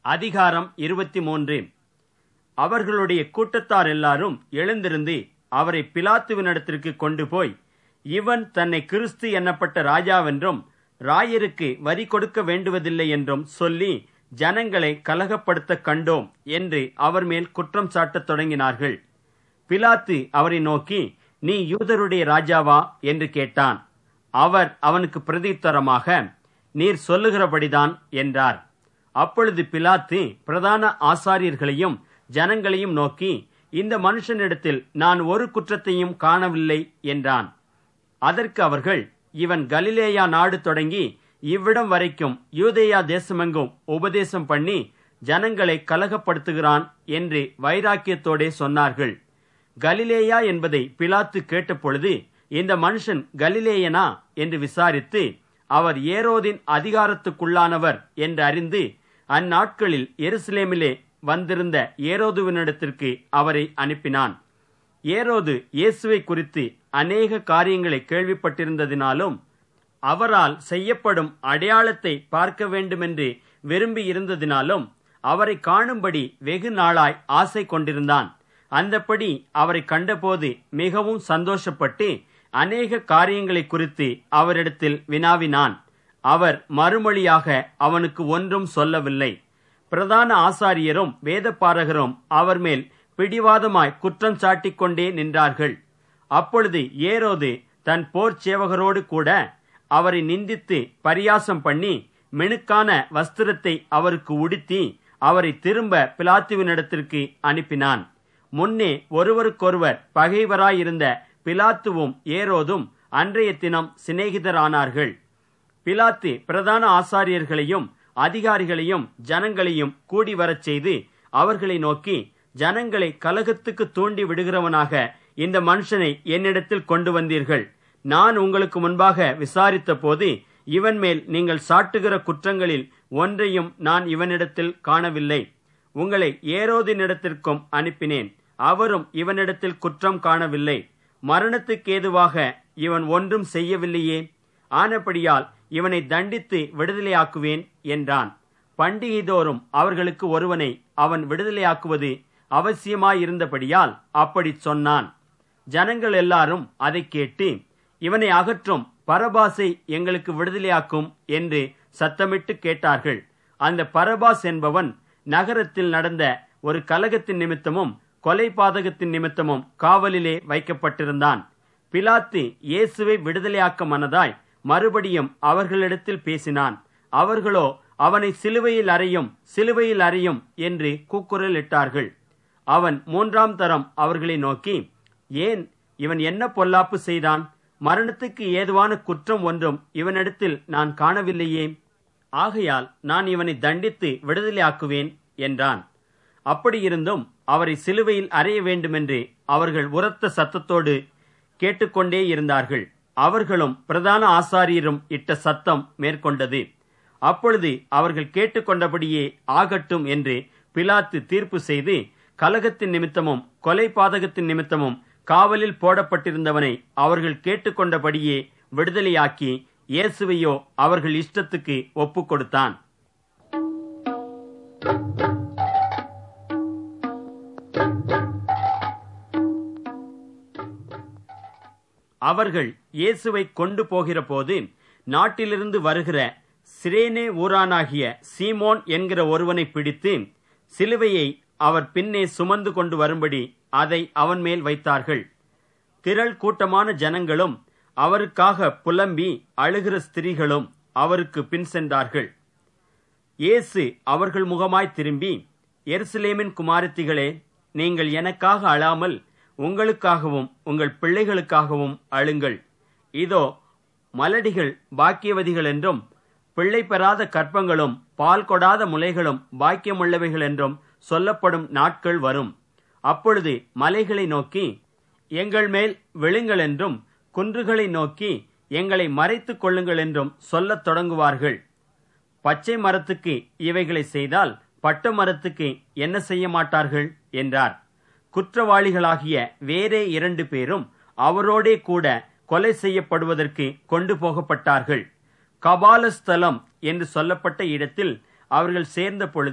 அதிகாரம் இருபத்தி மூன்று அவர்களுடைய கூட்டத்தார் எல்லாரும் எழுந்திருந்து அவரை பிலாத்துவினிடத்திற்கு கொண்டு போய் இவன் தன்னை கிறிஸ்து எண்ணப்பட்ட ராஜாவென்றும் ராயருக்கு வரி கொடுக்க வேண்டுவதில்லை என்றும் சொல்லி ஜனங்களை கலகப்படுத்த கண்டோம் என்று அவர் மேல் குற்றம் சாட்டத் தொடங்கினார்கள் பிலாத்து அவரை நோக்கி நீ யூதருடைய ராஜாவா என்று கேட்டான் அவர் அவனுக்கு பிரதித்தரமாக நீர் சொல்லுகிறபடிதான் என்றார் அப்பொழுது பிலாத்து பிரதான ஆசாரியர்களையும் ஜனங்களையும் நோக்கி இந்த மனுஷனிடத்தில் நான் ஒரு குற்றத்தையும் காணவில்லை என்றான் அதற்கு அவர்கள் இவன் கலிலேயா நாடு தொடங்கி இவ்விடம் வரைக்கும் யூதேயா தேசமெங்கும் உபதேசம் பண்ணி ஜனங்களை கலகப்படுத்துகிறான் என்று வைராக்கியத்தோடே சொன்னார்கள் கலிலேயா என்பதை பிலாத்து கேட்டபொழுது இந்த மனுஷன் கலிலேயனா என்று விசாரித்து அவர் ஏரோதின் அதிகாரத்துக்குள்ளானவர் என்று அறிந்து அந்நாட்களில் எருசலேமிலே வந்திருந்த ஏரோதுவினிடத்திற்கு அவரை அனுப்பினான் ஏரோது இயேசுவை குறித்து அநேக காரியங்களை கேள்விப்பட்டிருந்ததினாலும் அவரால் செய்யப்படும் அடையாளத்தை பார்க்க வேண்டுமென்று விரும்பி இருந்ததினாலும் அவரை காணும்படி வெகு நாளாய் ஆசை கொண்டிருந்தான் அந்தப்படி அவரை கண்டபோது மிகவும் சந்தோஷப்பட்டு அநேக காரியங்களை குறித்து அவரிடத்தில் வினாவினான் அவர் மறுமொழியாக அவனுக்கு ஒன்றும் சொல்லவில்லை பிரதான ஆசாரியரும் வேதப்பாரகரும் அவர் மேல் பிடிவாதமாய் குற்றம் சாட்டிக் கொண்டே நின்றார்கள் அப்பொழுது ஏரோது தன் போர் சேவகரோடு கூட அவரை நிந்தித்து பரியாசம் பண்ணி மினுக்கான வஸ்திரத்தை அவருக்கு உடுத்தி அவரை திரும்ப பிலாத்துவினிடத்திற்கு அனுப்பினான் முன்னே ஒருவருக்கொருவர் பகைவராயிருந்த பிலாத்துவும் ஏரோதும் அன்றைய தினம் சிநேகிதரானார்கள் பிலாத்து பிரதான ஆசாரியர்களையும் அதிகாரிகளையும் ஜனங்களையும் கூடி வரச் செய்து அவர்களை நோக்கி ஜனங்களை கலகத்துக்கு தூண்டி விடுகிறவனாக இந்த மனுஷனை என்னிடத்தில் கொண்டு வந்தீர்கள் நான் உங்களுக்கு முன்பாக விசாரித்த போது இவன் மேல் நீங்கள் சாட்டுகிற குற்றங்களில் ஒன்றையும் நான் இவனிடத்தில் காணவில்லை உங்களை ஏரோதினிடத்திற்கும் அனுப்பினேன் அவரும் இவனிடத்தில் குற்றம் காணவில்லை மரணத்துக்கேதுவாக இவன் ஒன்றும் செய்யவில்லையே ஆனபடியால் இவனை தண்டித்து விடுதலையாக்குவேன் என்றான் பண்டிகை தோறும் அவர்களுக்கு ஒருவனை அவன் விடுதலையாக்குவது அவசியமாயிருந்தபடியால் அப்படி சொன்னான் ஜனங்கள் எல்லாரும் அதை கேட்டு இவனை அகற்றும் பரபாசை எங்களுக்கு விடுதலையாக்கும் என்று சத்தமிட்டு கேட்டார்கள் அந்த பரபாஸ் என்பவன் நகரத்தில் நடந்த ஒரு கலகத்தின் நிமித்தமும் கொலை பாதகத்தின் நிமித்தமும் காவலிலே வைக்கப்பட்டிருந்தான் பிலாத்து இயேசுவை விடுதலையாக்க மனதாய் மறுபடியும் அவர்களிடத்தில் பேசினான் அவர்களோ அவனை சிலுவையில் அறையும் சிலுவையில் அறையும் என்று கூக்குரலிட்டார்கள் அவன் மூன்றாம் தரம் அவர்களை நோக்கி ஏன் இவன் என்ன பொல்லாப்பு செய்தான் மரணத்துக்கு ஏதுவான குற்றம் ஒன்றும் இவனிடத்தில் நான் காணவில்லையே ஆகையால் நான் இவனை தண்டித்து விடுதலையாக்குவேன் என்றான் அப்படியிருந்தும் அவரை சிலுவையில் அறைய வேண்டுமென்று அவர்கள் உரத்த சத்தத்தோடு கேட்டுக்கொண்டே இருந்தார்கள் அவர்களும் பிரதான ஆசாரியரும் இட்ட சத்தம் மேற்கொண்டது அப்பொழுது அவர்கள் கேட்டுக்கொண்டபடியே ஆகட்டும் என்று பிலாத்து தீர்ப்பு செய்து கலகத்தின் நிமித்தமும் கொலை பாதகத்தின் நிமித்தமும் காவலில் போடப்பட்டிருந்தவனை அவர்கள் கேட்டுக்கொண்டபடியே விடுதலையாக்கி இயேசுவையோ அவர்கள் இஷ்டத்துக்கு ஒப்புக் கொடுத்தான் அவர்கள் இயேசுவை கொண்டு போகிற போது நாட்டிலிருந்து வருகிற சிரேனே ஊரானாகிய சீமோன் என்கிற ஒருவனை பிடித்து சிலுவையை அவர் பின்னே சுமந்து கொண்டு வரும்படி அதை அவன் மேல் வைத்தார்கள் திரள் கூட்டமான ஜனங்களும் அவருக்காக புலம்பி அழுகிற ஸ்திரீகளும் அவருக்கு பின் சென்றார்கள் இயேசு அவர்கள் முகமாய் திரும்பி எருசலேமின் குமாரத்திகளே நீங்கள் எனக்காக அழாமல் உங்களுக்காகவும் உங்கள் பிள்ளைகளுக்காகவும் அழுங்கள் இதோ மலடிகள் பாக்கியவதிகள் என்றும் பிள்ளை பெறாத கற்பங்களும் பால் கொடாத முலைகளும் பாக்கியமுள்ளவைகள் என்றும் சொல்லப்படும் நாட்கள் வரும் அப்பொழுது மலைகளை நோக்கி எங்கள் மேல் விழுங்கள் என்றும் குன்றுகளை நோக்கி எங்களை மறைத்துக் கொள்ளுங்கள் என்றும் சொல்லத் தொடங்குவார்கள் பச்சை மரத்துக்கு இவைகளை செய்தால் பட்ட மரத்துக்கு என்ன செய்ய மாட்டார்கள் என்றார் குற்றவாளிகளாகிய வேறே இரண்டு பேரும் அவரோடே கூட கொலை செய்யப்படுவதற்கு கொண்டு போகப்பட்டார்கள் கபாலஸ்தலம் என்று சொல்லப்பட்ட இடத்தில் அவர்கள் சேர்ந்த பொழுது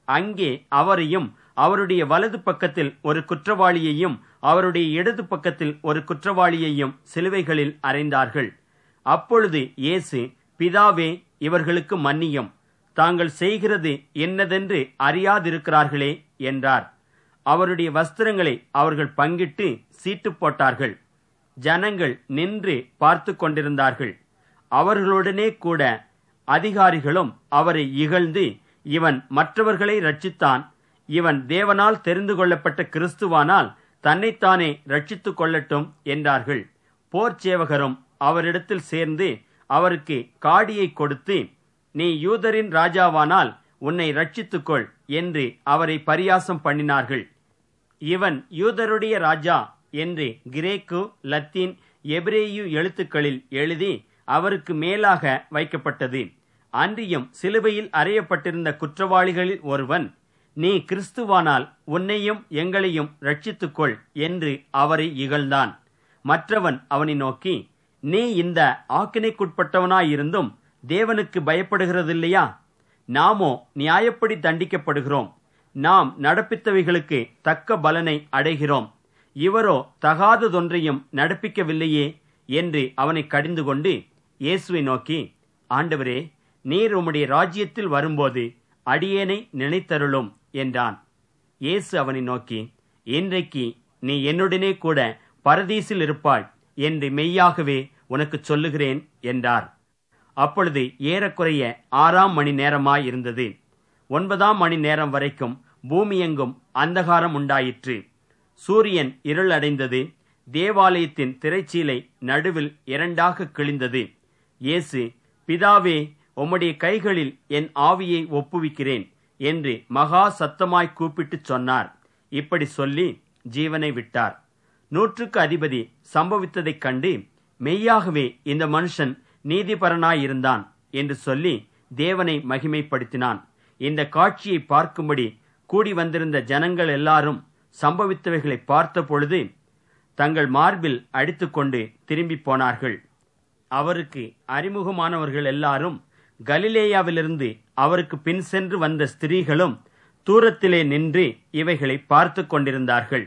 அங்கே அவரையும் அவருடைய வலது பக்கத்தில் ஒரு குற்றவாளியையும் அவருடைய இடது பக்கத்தில் ஒரு குற்றவாளியையும் சிலுவைகளில் அறைந்தார்கள் அப்பொழுது இயேசு பிதாவே இவர்களுக்கு மன்னியும் தாங்கள் செய்கிறது என்னதென்று அறியாதிருக்கிறார்களே என்றார் அவருடைய வஸ்திரங்களை அவர்கள் பங்கிட்டு சீட்டு போட்டார்கள் ஜனங்கள் நின்று பார்த்து கொண்டிருந்தார்கள் அவர்களுடனே கூட அதிகாரிகளும் அவரை இகழ்ந்து இவன் மற்றவர்களை ரட்சித்தான் இவன் தேவனால் தெரிந்து கொள்ளப்பட்ட கிறிஸ்துவானால் தன்னைத்தானே ரட்சித்துக் கொள்ளட்டும் என்றார்கள் போர்ச் சேவகரும் அவரிடத்தில் சேர்ந்து அவருக்கு காடியை கொடுத்து நீ யூதரின் ராஜாவானால் உன்னை ரட்சித்துக்கொள் என்று அவரை பரியாசம் பண்ணினார்கள் இவன் யூதருடைய ராஜா என்று கிரேக்கு லத்தீன் எபிரேயு எழுத்துக்களில் எழுதி அவருக்கு மேலாக வைக்கப்பட்டது அன்றியும் சிலுவையில் அறையப்பட்டிருந்த குற்றவாளிகளில் ஒருவன் நீ கிறிஸ்துவானால் உன்னையும் எங்களையும் ரட்சித்துக்கொள் என்று அவரை இகழ்ந்தான் மற்றவன் அவனை நோக்கி நீ இந்த ஆக்கினைக்குட்பட்டவனாயிருந்தும் தேவனுக்கு பயப்படுகிறதில்லையா நாமோ நியாயப்படி தண்டிக்கப்படுகிறோம் நாம் நடப்பித்தவைகளுக்கு தக்க பலனை அடைகிறோம் இவரோ தகாததொன்றையும் நடப்பிக்கவில்லையே என்று அவனை கடிந்து கொண்டு இயேசுவை நோக்கி ஆண்டவரே நீர் உம்முடைய ராஜ்யத்தில் வரும்போது அடியேனை நினைத்தருளும் என்றான் இயேசு அவனை நோக்கி இன்றைக்கு நீ என்னுடனே கூட பரதீசில் இருப்பாய் என்று மெய்யாகவே உனக்கு சொல்லுகிறேன் என்றார் அப்பொழுது ஏறக்குறைய ஆறாம் மணி நேரமாய் இருந்தது ஒன்பதாம் மணி நேரம் வரைக்கும் பூமியெங்கும் அந்தகாரம் உண்டாயிற்று சூரியன் இருள் அடைந்தது தேவாலயத்தின் திரைச்சீலை நடுவில் இரண்டாக கிழிந்தது இயேசு பிதாவே உம்முடைய கைகளில் என் ஆவியை ஒப்புவிக்கிறேன் என்று மகா சத்தமாய் கூப்பிட்டுச் சொன்னார் இப்படி சொல்லி ஜீவனை விட்டார் நூற்றுக்கு அதிபதி சம்பவித்ததைக் கண்டு மெய்யாகவே இந்த மனுஷன் நீதிபரனாயிருந்தான் என்று சொல்லி தேவனை மகிமைப்படுத்தினான் இந்த காட்சியை பார்க்கும்படி கூடி வந்திருந்த ஜனங்கள் எல்லாரும் சம்பவித்தவைகளை பார்த்த பொழுது தங்கள் மார்பில் அடித்துக்கொண்டு திரும்பி போனார்கள் அவருக்கு அறிமுகமானவர்கள் எல்லாரும் கலிலேயாவிலிருந்து அவருக்கு பின் சென்று வந்த ஸ்திரீகளும் தூரத்திலே நின்று இவைகளை பார்த்து கொண்டிருந்தார்கள்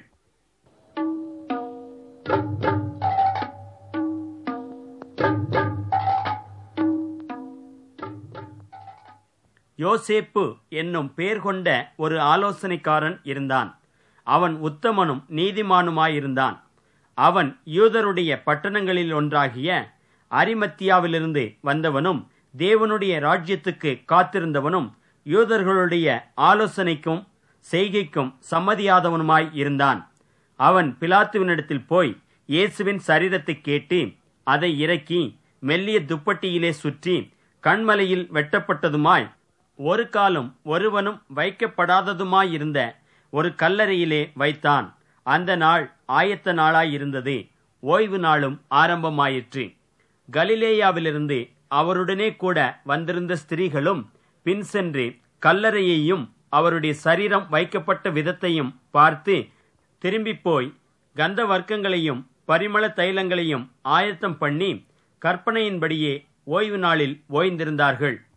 யோசேப்பு என்னும் பேர் கொண்ட ஒரு ஆலோசனைக்காரன் இருந்தான் அவன் உத்தமனும் நீதிமானுமாயிருந்தான் அவன் யூதருடைய பட்டணங்களில் ஒன்றாகிய அரிமத்தியாவிலிருந்து வந்தவனும் தேவனுடைய ராஜ்யத்துக்கு காத்திருந்தவனும் யூதர்களுடைய ஆலோசனைக்கும் செய்கைக்கும் சம்மதியாதவனுமாய் இருந்தான் அவன் பிலாத்துவினிடத்தில் போய் இயேசுவின் சரீரத்தை கேட்டு அதை இறக்கி மெல்லிய துப்பட்டியிலே சுற்றி கண்மலையில் வெட்டப்பட்டதுமாய் ஒரு காலம் ஒருவனும் வைக்கப்படாததுமாயிருந்த ஒரு கல்லறையிலே வைத்தான் அந்த நாள் ஆயத்த நாளாயிருந்தது ஓய்வு நாளும் ஆரம்பமாயிற்று கலிலேயாவிலிருந்து அவருடனே கூட வந்திருந்த ஸ்திரீகளும் பின் சென்று கல்லறையையும் அவருடைய சரீரம் வைக்கப்பட்ட விதத்தையும் பார்த்து திரும்பி போய் கந்த வர்க்கங்களையும் பரிமள தைலங்களையும் ஆயத்தம் பண்ணி கற்பனையின்படியே ஓய்வு நாளில் ஓய்ந்திருந்தார்கள்